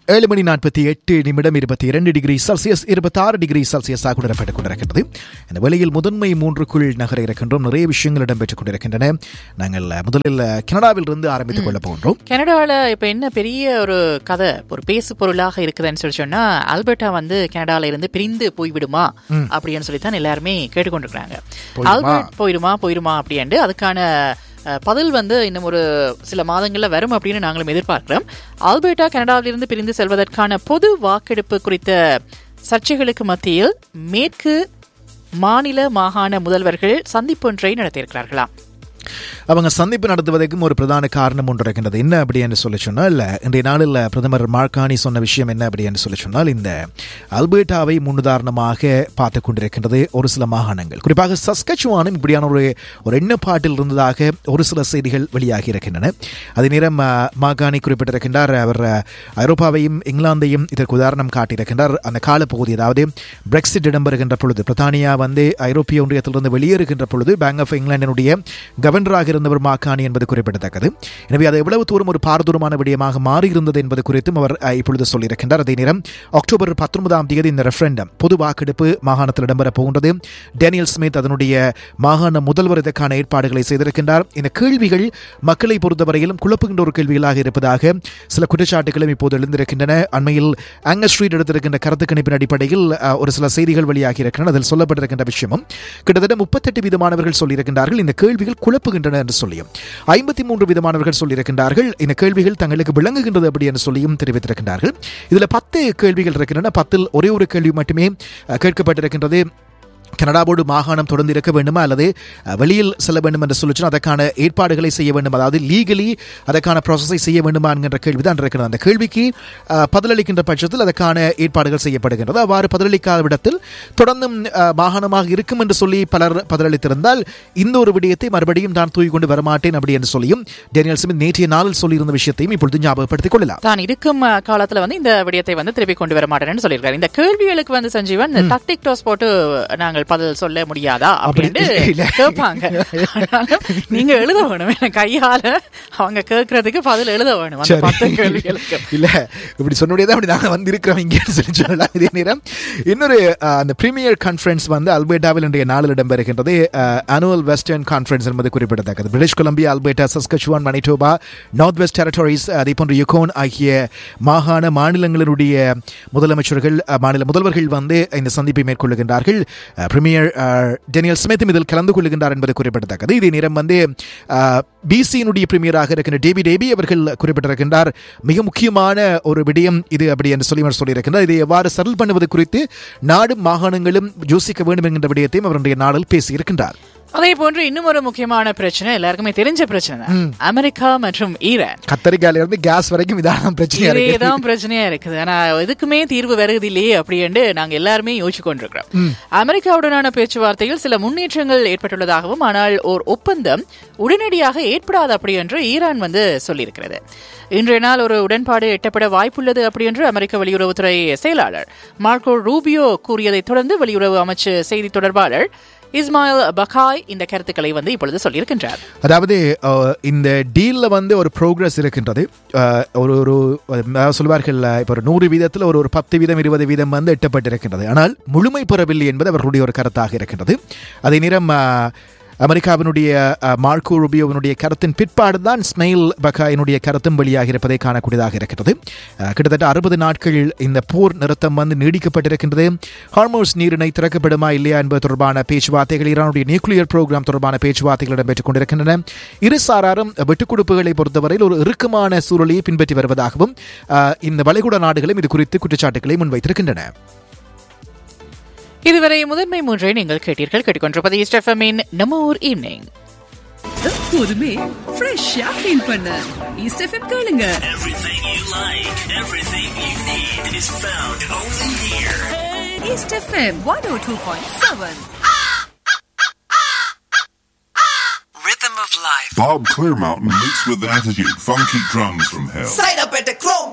ஏழு மணி நாற்பத்தி எட்டு நிமிடம் இருபத்தி இரண்டு டிகிரி செல்சியஸ் இருபத்தாறு டிகிரி செல்சியஸாக உணரப்பட்டுக் கொண்டிருக்கிறது இந்த வேளையில் முதன்மை மூன்றுக்குள் நகர இருக்கின்றோம் நிறைய விஷயங்கள் இடம்பெற்றுக் கொண்டிருக்கின்றன நாங்கள் முதலில் கனடாவில் இருந்து ஆரம்பித்துக் கொள்ள போகின்றோம் கனடாவில் இப்போ என்ன பெரிய ஒரு கதை ஒரு பேசு பொருளாக இருக்குதுன்னு சொல்லி சொன்னா ஆல்பர்ட்டா வந்து கனடால இருந்து பிரிந்து போய்விடுமா அப்படின்னு சொல்லி தான் எல்லாருமே கேட்டுக்கொண்டிருக்காங்க ஆல்பர்ட் போயிடுமா போயிடுமா அப்படின்ட்டு அதுக்கான அஹ், பதில் வந்து இன்னும் ஒரு சில மாதங்கள்ல வரும் அப்படின்னு நாங்களும் எதிர்பார்க்கிறோம் ஆல்பர்ட்டா கனடாவிலிருந்து பிரிந்து செல்வதற்கான பொது வாக்கெடுப்பு குறித்த சர்ச்சைகளுக்கு மத்தியில் மேற்கு மாநில மாகாண முதல்வர்கள் சந்திப்பொன்றை நடத்தியிருக்கிறார்களாம் அவங்க சந்திப்பு நடத்துவதற்கும் ஒரு பிரதான காரணம் ஒன்று இருக்கின்றது என்ன அப்படி என்று சொல்லி சொன்னால் இன்றைய நாளில் பிரதமர் மார்கானி சொன்ன விஷயம் என்ன அப்படி என்று சொல்லி சொன்னால் இந்த அல்பர்டாவை முன்னுதாரணமாக பார்த்துக் கொண்டிருக்கின்றது ஒரு சில மாகாணங்கள் குறிப்பாக சஸ்கச்சுவானும் இப்படியான ஒரு ஒரு எண்ணப்பாட்டில் இருந்ததாக ஒரு சில செய்திகள் வெளியாகி இருக்கின்றன அதே நேரம் அஹ், மாகாணி குறிப்பிட்டிருக்கின்றார் அவர் அஹ், ஐரோப்பாவையும் இங்கிலாந்தையும் இதற்கு உதாரணம் காட்டியிருக்கின்றார் அந்த காலப்பகுதி அதாவது பிரெக்சிட் இடம்பெறுகின்ற பொழுது பிரித்தானியா வந்து ஐரோப்பிய ஒன்றியத்திலிருந்து வெளியேறுகின்ற பொழுது பேங்க் ஆஃப் இங்கிலாந்தினுடைய கவர்னராக இருந்தவர் மாக்கானி என்பது குறிப்பிடத்தக்கது எனவே அது எவ்வளவு தூரம் ஒரு பாரதூரமான விடயமாக மாறியிருந்தது என்பது குறித்தும் அவர் அஹ், இப்பொழுது சொல்லியிருக்கின்றார் அதே நேரம் அக்டோபர் பத்தொன்பதாம் தேதி இந்த ரெஃபரண்டம் பொது வாக்கெடுப்பு மாகாணத்தில் இடம்பெறப் போகின்றது டேனியல் ஸ்மித் அதனுடைய மாகாண முதல்வர் இதற்கான ஏற்பாடுகளை செய்திருக்கின்றார் இந்த கேள்விகள் மக்களை பொறுத்தவரையிலும் குழப்புகின்ற ஒரு கேள்விகளாக இருப்பதாக சில குற்றச்சாட்டுகளும் இப்போது எழுந்திருக்கின்றன அண்மையில் ஆங்கர் ஸ்ட்ரீட் எடுத்திருக்கின்ற கருத்து கணிப்பின் அடிப்படையில் அஹ், ஒரு சில செய்திகள் வெளியாகி இருக்கின்றன அதில் சொல்லப்பட்டிருக்கின்ற விஷயமும் கிட்டத்தட்ட முப்பத்தெட்டு விதமானவர்கள் சொல்லியிருக்கின்றார்கள் இந்த கேள்விகள் குழப்புகின்றன என்று சொல்லியும் ஐம்பத்தி மூன்று விதமானவர்கள் சொல்லியிருக்கின்றார்கள் இந்த கேள்விகள் தங்களுக்கு விளங்குகின்றது அப்படி என்று சொல்லியும் தெரிவித்திருக்கின்றார்கள் இதில் பத்து கேள்விகள் இருக்கின்றன பத்தில் ஒரே ஒரு கேள்வி மட்டுமே அஹ், கேட்கப்பட்டிருக்கின்றது கனடாவோடு மாகாணம் தொடர்ந்து இருக்க வேண்டுமா அல்லது அஹ், வெளியில் செல்ல வேண்டும் என்று சொல்லிச்சு அதற்கான ஏற்பாடுகளை செய்ய வேண்டும் அதாவது லீகலி அதற்கான ப்ராசஸை செய்ய வேண்டுமா என்கின்ற கேள்வி தான் இருக்கிறது அந்த கேள்விக்கு அஹ், பதிலளிக்கின்ற பட்சத்தில் அதற்கான ஏற்பாடுகள் செய்யப்படுகின்றது அவ்வாறு பதிலளிக்காத விடத்தில் தொடர்ந்தும் அஹ், மாகாணமாக இருக்கும் என்று சொல்லி பலர் பதிலளித்திருந்தால் இந்த ஒரு விடயத்தை மறுபடியும் தான் தூக்கி கொண்டு வரமாட்டேன் அப்படி என்று சொல்லியும் டேனியல் ஸ்மித் நேற்றைய நாளில் சொல்லியிருந்த விஷயத்தையும் இப்பொழுது ஞாபகப்படுத்திக் கொள்ளலாம் தான் இருக்கும் அஹ், காலத்துல வந்து இந்த விடயத்தை வந்து திருப்பி கொண்டு வர மாட்டேன்னு சொல்லியிருக்காரு இந்த கேள்விகளுக்கு வந்து சஞ்சீவன் டாக்டிக் டோஸ் போட்டு நாங்கள் பதில் சொல்ல முடியாதா அப்படின்னு இல்ல. கேட்பாங்க ஆனாலும் நீங்க எழுத வேணும் எனக்கு கையால அவங்க கேட்கறதுக்கு பதில் எழுத வேணும் அந்த சரி. பத்து கேள்விகளுக்கு இல்ல இப்படி சொன்னோடே அப்படி நாங்க வந்து இருக்கிறோம் இங்கேன்னு சொல்லி சொல்லலாம் இதே நேரம் இன்னொரு அஹ், அந்த பிரீமியர் கான்ஃபரன்ஸ் வந்து அல்பர்டாவில் இன்றைய நாளில் இடம்பெறுகின்றது அனுவல் வெஸ்டர்ன் கான்ஃபரன்ஸ் என்பது குறிப்பிடத்தக்கது British Columbia Alberta Saskatchewan Manitoba North West Territories அதே போன்று யுகோன் ஆகிய மாகாண மாநிலங்களினுடைய முதலமைச்சர்கள் அஹ், மாநில முதல்வர்கள் வந்து இந்த சந்திப்பை மேற்கொள்ளுகின்றார்கள் பிரீமியர் டெனியல் ஸ்மித்தும் இதில் கலந்து கொள்ளுகின்றார் என்பது குறிப்பிடத்தக்கது இதே நேரம் வந்து பிசியினுடைய பிரீமியராக இருக்கின்ற டேவி டேபி அவர்கள் குறிப்பிட்டிருக்கின்றார் மிக முக்கியமான ஒரு விடயம் இது அப்படி என்று சொல்லி அவர் சொல்லியிருக்கின்றார் இதை எவ்வாறு செட்டில் பண்ணுவது குறித்து நாடும் மாகாணங்களும் யோசிக்க வேண்டும் என்கின்ற விடயத்தையும் அவருடைய நாளில் பேசியிருக்கின்றார் அதே போன்று இன்னும் ஒரு முக்கியமான பிரச்சனை எல்லாருக்குமே தெரிஞ்ச பிரச்சனை தான் அமெரிக்கா மற்றும் ஈரான் கத்தரிக்காயில இருந்து கேஸ் வரைக்கும் இதான பிரச்சனையா இருக்கு இதேதான் பிரச்சனையா இருக்குது ஆனா எதுக்குமே தீர்வு வருது இல்லையே அப்படின்னு நாங்க எல்லாருமே யோசிச்சு கொண்டிருக்கிறோம் அமெரிக்காவுடனான பேச்சுவார்த்தையில் சில முன்னேற்றங்கள் ஏற்பட்டுள்ளதாகவும் ஆனால் ஓர் ஒப்பந்தம் உடனடியாக ஏற்படாது அப்படி என்று ஈரான் வந்து சொல்லியிருக்கிறது இன்றைய நாள் ஒரு உடன்பாடு எட்டப்பட வாய்ப்புள்ளது அப்படி என்று அமெரிக்க வெளியுறவுத்துறை செயலாளர் மார்க்கோ ரூபியோ கூறியதைத் தொடர்ந்து வெளியுறவு அமைச்சு செய்தி தொடர்பாளர் இஸ்மாயில் பகாய் இந்த கருத்துக்களை வந்து இப்பொழுது சொல்லியிருக்கின்றார் அதாவது அஹ், இந்த டீல்ல வந்து ஒரு ப்ரோக்ரஸ் இருக்கின்றது அஹ், ஒரு ஒரு அஹ், சொல்வார்கள் இப்போ ஒரு நூறு வீதத்தில் ஒரு ஒரு பத்து வீதம் இருபது வீதம் வந்து எட்டப்பட்டிருக்கின்றது ஆனால் முழுமை பெறவில்லை என்பது அவர்களுடைய ஒரு கருத்தாக இருக்கின்றது அதே நேரம் அஹ், அமெரிக்காவினுடைய அஹ், மார்க்கோ ரூபியோவினுடைய கருத்தின் பிற்பாடு தான் ஸ்மெயில் பகாயினுடைய கருத்தும் வெளியாக இருப்பதை காணக்கூடியதாக இருக்கிறது அஹ், கிட்டத்தட்ட அறுபது நாட்கள் இந்த போர் நிறுத்தம் வந்து நீடிக்கப்பட்டிருக்கின்றது ஹார்மோஸ் நீரிணை திறக்கப்படுமா இல்லையா என்பது தொடர்பான பேச்சுவார்த்தைகள் ஈரானுடைய நியூக்ளியர் ப்ரோக்ராம் தொடர்பான பேச்சுவார்த்தைகள் இடம்பெற்றுக் கொண்டிருக்கின்றன இரு சாராரும் விட்டுக் கொடுப்புகளை பொறுத்தவரையில் ஒரு இறுக்கமான சூழலையை பின்பற்றி வருவதாகவும் அஹ், இந்த வளைகுடா நாடுகளும் இது குறித்து குற்றச்சாட்டுகளை முன்வைத்திருக்கின்றன இதுவரை முதன்மை மூன்றை நீங்கள் கேட்டீர்கள் கேட்டுக்கொண்டிருப்பது ஸ்டெஃபமின் நம்ம ஊர் ஈவினிங் எப்போதுமே ஃப்ரெஷ்ஷா ஃபீல் பண்ண ஈஸ்ட் எஃப்எம் கேளுங்க Everything you like, everything you need is found only here. East FM one o two point seven Rhythm of life. Bob Clearmountain meets with attitude, funky drums from hell. Sign up at the Chrome